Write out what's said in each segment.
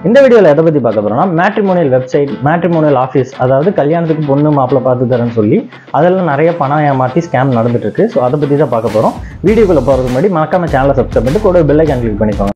இந்த வீடியோவில் எதை பற்றி பார்க்க போகிறோம்னா மேட்ரிமோனியல் வெப்சைட் மேட்ரிமோனியல் ஆஃபீஸ் அதாவது கல்யாணத்துக்கு பொண்ணு மாப்பிள்ளை பார்த்து தரேன்னு சொல்லி அதெல்லாம் நிறைய பணம் ஏமாற்றி ஸ்கேம் நடந்துட்டு இருக்கு ஸோ அதை பற்றி தான் பார்க்க போகிறோம் வீடியோக்குள்ளே போகிறதுக்கு முன்னாடி மறக்காம சேனலை சப்ஸ்கிரைப் பண்ணிட்டு கூட பெல் ஐக்கான் கிளிக் பண்ணிக்கோங்க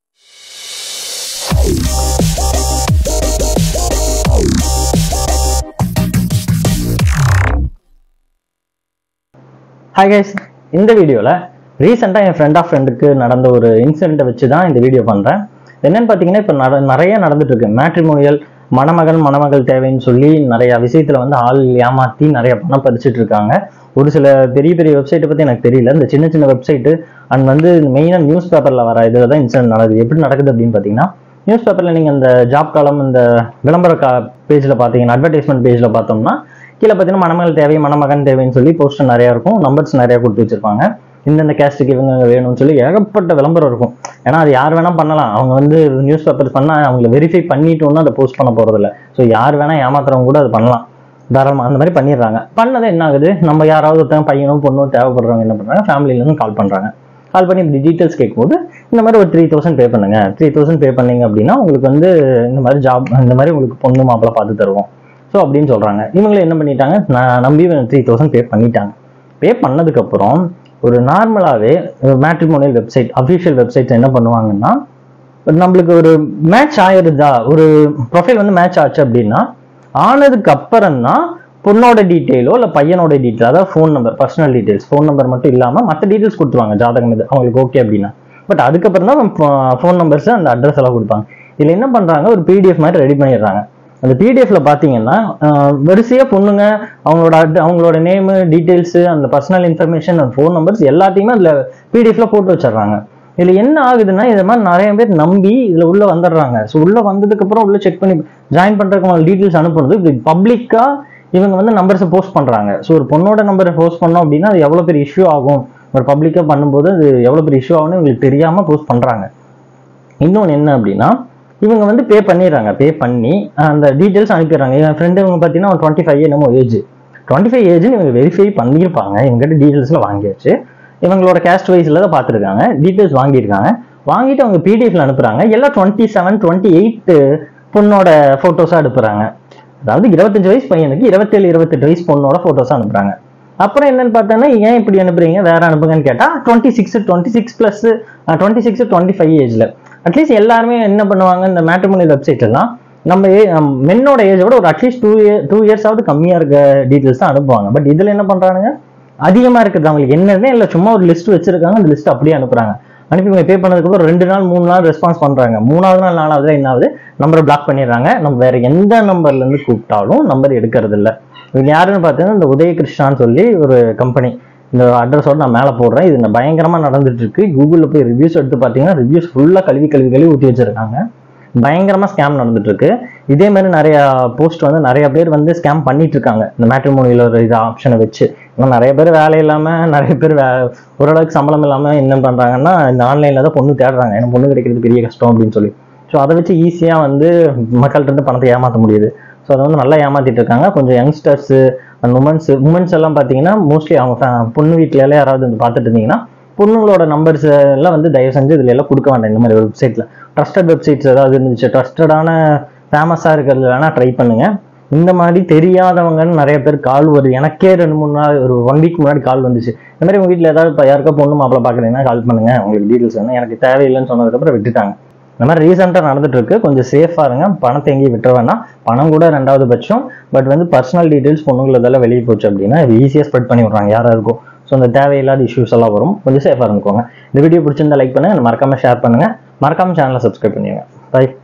ஹாய் கைஸ் இந்த வீடியோவில் ரீசெண்டாக என் ஃப்ரெண்ட் ஆஃப் ஃப்ரெண்டுக்கு நடந்த ஒரு இன்சிடென்ட்டை வச்சு தான் இந்த வீடியோ பண்ணுறேன் என்னன்னு பார்த்தீங்கன்னா இப்போ நட நிறைய நடந்துட்டு இருக்கு மேட்ரிமோனியல் மணமகன் மணமகள் தேவைன்னு சொல்லி நிறைய விஷயத்தில் வந்து ஆள் ஏமாற்றி நிறைய பணம் பறிச்சுட்டு இருக்காங்க ஒரு சில பெரிய பெரிய வெப்சைட்டை பற்றி எனக்கு தெரியல இந்த சின்ன சின்ன வெப்சைட்டு அண்ட் வந்து மெயினாக நியூஸ் பேப்பரில் வர இதில் தான் இன்சிடென்ட் நடக்குது எப்படி நடக்குது அப்படின்னு பார்த்தீங்கன்னா நியூஸ் பேப்பரில் நீங்கள் இந்த ஜாப் காலம் இந்த விளம்பர கா பேஜில் பார்த்தீங்கன்னா அட்வர்டைஸ்மெண்ட் பேஜில் பார்த்தோம்னா கீழே பார்த்தீங்கன்னா மணமகள் தேவை மணமகன் தேவைன்னு சொல்லி போஸ்டர் நிறையா இருக்கும் நம்பர்ஸ் நிறையா கொடுத்து வச்சிருப்பாங்க இந்தந்த கேஸ்ட்டுக்கு இவங்க வேணும்னு சொல்லி ஏகப்பட்ட விளம்பரம் இருக்கும் ஏன்னா அது யார் வேணால் பண்ணலாம் அவங்க வந்து நியூஸ் பேப்பர் பண்ணால் அவங்கள வெரிஃபை பண்ணிட்டு ஒன்றும் அதை போஸ்ட் பண்ண போகிறதில்ல ஸோ யார் வேணால் ஏமாத்துறவங்க கூட அது பண்ணலாம் தாராளமாக அந்த மாதிரி பண்ணிடுறாங்க பண்ணது என்ன ஆகுது நம்ம யாராவது ஒருத்தவங்க பையனோ பொண்ணோ தேவைப்படுறவங்க என்ன பண்ணுறாங்க ஃபேமிலியிலேருந்து கால் பண்ணுறாங்க கால் பண்ணி இப்படி டீட்டெயில்ஸ் கேட்கும்போது இந்த மாதிரி ஒரு த்ரீ தௌசண்ட் பே பண்ணுங்க த்ரீ தௌசண்ட் பே பண்ணீங்க அப்படின்னா உங்களுக்கு வந்து இந்த மாதிரி ஜாப் இந்த மாதிரி உங்களுக்கு பொண்ணு மாப்பிள்ளை பார்த்து தருவோம் ஸோ அப்படின்னு சொல்கிறாங்க இவங்களும் என்ன பண்ணிட்டாங்க நான் நம்பி த்ரீ தௌசண்ட் பே பண்ணிட்டாங்க பே பண்ணதுக்கப்புறம் ஒரு நார்மலாகவே மேட்ரிமோனியல் வெப்சைட் அஃபிஷியல் வெப்சைட்ஸ் என்ன பண்ணுவாங்கன்னா நம்மளுக்கு ஒரு மேட்ச் ஆயிருதா ஒரு ப்ரொஃபைல் வந்து மேட்ச் ஆச்சு அப்படின்னா ஆனதுக்கு அப்புறம் தான் பொண்ணோட டீட்டெயிலோ இல்லை பையனோட டீட்டெயில் அதாவது phone number personal details phone number மட்டும் இல்லாமல் மற்ற டீட்டெயில்ஸ் கொடுத்துருவாங்க ஜாதகம் இது அவங்களுக்கு ஓகே அப்படின்னா பட் அதுக்கப்புறம் தான் ஃபோன் நம்பர்ஸ் அந்த அட்ரஸ் எல்லாம் கொடுப்பாங்க இதில் என்ன பண்ணுறாங்க ஒரு பிடிஎஃப் மாதிரி ரெடி பண்ணிடுறாங்க அந்த பிடிஎஃப்ல பார்த்தீங்கன்னா வரிசையாக பொண்ணுங்க அவங்களோட அட் அவங்களோட நேமு டீட்டெயில்ஸு அந்த பர்சனல் இன்ஃபர்மேஷன் அந்த ஃபோன் நம்பர்ஸ் எல்லாத்தையுமே அதில் பிடிஎஃப்ல போட்டு வச்சிடுறாங்க இதில் என்ன ஆகுதுன்னா இது மாதிரி நிறைய பேர் நம்பி இதில் உள்ள வந்துடுறாங்க ஸோ உள்ள வந்ததுக்கு அப்புறம் உள்ள செக் பண்ணி ஜாயின் பண்ணுறதுக்கு டீட்டெயில்ஸ் அனுப்புறது இப்படி பப்ளிக்காக இவங்க வந்து நம்பர்ஸை போஸ்ட் பண்ணுறாங்க ஸோ ஒரு பொண்ணோட நம்பரை போஸ்ட் பண்ணோம் அப்படின்னா அது எவ்வளோ பெரிய இஷ்யூ ஆகும் ஒரு பப்ளிக்காக பண்ணும்போது அது எவ்வளோ பெரிய இஷ்யூ ஆகும்னு இவங்களுக்கு தெரியாமல் போஸ்ட் பண்ணுறாங்க இன்னொன்று என்ன அப்படின்னா இவங்க வந்து பே பண்ணிடுறாங்க பே பண்ணி அந்த டீட்டெயில்ஸ் அனுப்பிடுறாங்க என் ஃப்ரெண்டு இவங்க பார்த்தீங்கன்னா ஒரு டுவெண்ட்டி ஃபைவ் என்னமோ ஏஜ் டுவெண்ட்டி ஃபைவ் ஏஜ்னு இவங்க வெரிஃபை பண்ணியிருப்பாங்க இவங்ககிட்ட டீட்டெயில்ஸில் வாங்கியாச்சு இவங்களோட கேஸ்ட் வைஸில் தான் பார்த்துருக்காங்க டீட்டெயில்ஸ் வாங்கியிருக்காங்க வாங்கிட்டு அவங்க பிடிஎஃப்ல அனுப்புகிறாங்க எல்லாம் டுவெண்ட்டி செவன் டுவெண்ட்டி எயிட் பொண்ணோட ஃபோட்டோஸாக அனுப்புகிறாங்க அதாவது இருபத்தஞ்சு வயசு பையனுக்கு இருபத்தேழு இருபத்தெட்டு வயசு பொண்ணோட ஃபோட்டோஸாக அனுப்புகிறாங்க அப்புறம் என்னன்னு பார்த்தோன்னா ஏன் இப்படி அனுப்புறீங்க வேற அனுப்புங்கன்னு கேட்டால் twenty six twenty six plus twenty six twenty five ஏஜில் அட்லீஸ்ட் எல்லாருமே என்ன பண்ணுவாங்க இந்த மேட்ரிமோனியல் வெப்சைட் எல்லாம் நம்ம மென்னோட ஏஜை விட ஒரு அட்லீஸ்ட் டூ இயர் டூ இயர்ஸாவது கம்மியாக இருக்க டீட்டெயில்ஸ் தான் அனுப்புவாங்க பட் இதில் என்ன பண்ணுறானுங்க அதிகமாக இருக்குது அவங்களுக்கு என்னன்னே இல்லை சும்மா ஒரு லிஸ்ட் வச்சிருக்காங்க அந்த லிஸ்ட் அப்படியே அனுப்புறாங்க அனுப்பி இவங்க பே பண்ணதுக்கப்புறம் ரெண்டு நாள் மூணு நாள் ரெஸ்பான்ஸ் பண்ணுறாங்க மூணாவது நாள் நாலாவது என்ன ஆகுது நம்பரை பிளாக் பண்ணிடுறாங்க நம்ம வேற எந்த நம்பர்லேருந்து கூப்பிட்டாலும் நம்பர் எடுக்கிறது இல்லை இவங்க யாருன்னு பார்த்தீங்கன்னா இந்த உதயகிருஷ்ணான்னு சொல்லி ஒரு கம்பெனி இந்த அட்ரஸோட நான் மேலே போடுறேன் இது நான் பயங்கரமாக நடந்துட்டு இருக்கு கூகுளில் போய் ரிவ்யூஸ் எடுத்து பார்த்தீங்கன்னா ரிவ்யூஸ் ஃபுல்லாக கல்வி கல்வி கல்வி ஊற்றி வச்சிருக்காங்க பயங்கரமாக ஸ்கேம் நடந்துட்டு இருக்கு இதே மாதிரி நிறைய போஸ்ட் வந்து நிறைய பேர் வந்து ஸ்கேம் பண்ணிட்டு இருக்காங்க இந்த மேட்ரிமோனியில் ஒரு இது ஆப்ஷனை வச்சு இன்னும் நிறைய பேர் வேலை இல்லாமல் நிறைய பேர் வே ஓரளவுக்கு சம்பளம் இல்லாமல் என்ன பண்ணுறாங்கன்னா இந்த ஆன்லைனில் தான் பொண்ணு தேடுறாங்க ஏன்னா பொண்ணு கிடைக்கிறது பெரிய கஷ்டம் அப்படின்னு சொல்லி ஸோ அதை வச்சு ஈஸியாக வந்து மக்கள்கிட்ட இருந்து பணத்தை ஏமாற்ற முடியுது ஸோ அதை வந்து நல்லா ஏமாத்திட்டு இருக்காங்க கொஞ்சம் யங்ஸ்டர்ஸு அண்ட் உமன்ஸ் உமன்ஸ் எல்லாம் பார்த்தீங்கன்னா மோஸ்ட்லி அவங்க fa- பொண்ணு வீட்டில எல்லாம் யாராவது வந்து பார்த்துட்டு இருந்தீங்கன்னா பொண்ணுங்களோட நம்பர்ஸ் எல்லாம் வந்து தயவு செஞ்சு இதுல எல்லாம் கொடுக்க வேண்டாம் இந்த மாதிரி வெப்சைட்ல ட்ரஸ்டட் வெப்சைட்ஸ் ஏதாவது இருந்துச்சு ட்ரஸ்டடான ஃபேமஸாக இருக்கிறது வேணா ட்ரை பண்ணுங்க இந்த மாதிரி தெரியாதவங்கன்னு நிறைய பேர் கால் வருது எனக்கே ரெண்டு மூணு நாள் ஒரு ஒன் வீக் முன்னாடி கால் வந்துச்சு இந்த மாதிரி உங்க வீட்டில் ஏதாவது இப்போ யாருக்கா பொண்ணு மாப்பிள்ளை பார்க்குறீங்கன்னா கால் பண்ணுங்க உங்களுக்கு டீட்டெயில்ஸ் வேணும் எனக்கு தேவையில்லைன்னு சொன்னதுக்கப்புறம் விட்டுட்டாங்க இந்த மாதிரி ரீசெண்டாக நடந்துட்டு இருக்கு கொஞ்சம் சேஃபாக இருங்க பணத்தை எங்கேயும் விட்டுற வேணாம் பணம் கூட ரெண்டாவது பட்சம் பட் வந்து பர்சனல் டீட்டெயில்ஸ் பொண்ணுங்களதெல்லாம் வெளியே போச்சு அப்படின்னா இது ஈஸியாக ஸ்ப்ரெட் பண்ணி விட்றாங்க யாராக இருக்கும் ஸோ அந்த தேவையில்லாத இஷ்யூஸ் எல்லாம் வரும் கொஞ்சம் சேஃபாக இருந்துக்கோங்க இந்த வீடியோ பிடிச்சிருந்தா லைக் பண்ணுங்க மறக்காம ஷேர் பண்ணுங்க மறக்காம சேனலை சப்ஸ்கிரைப் பண்ணிடுங்க பை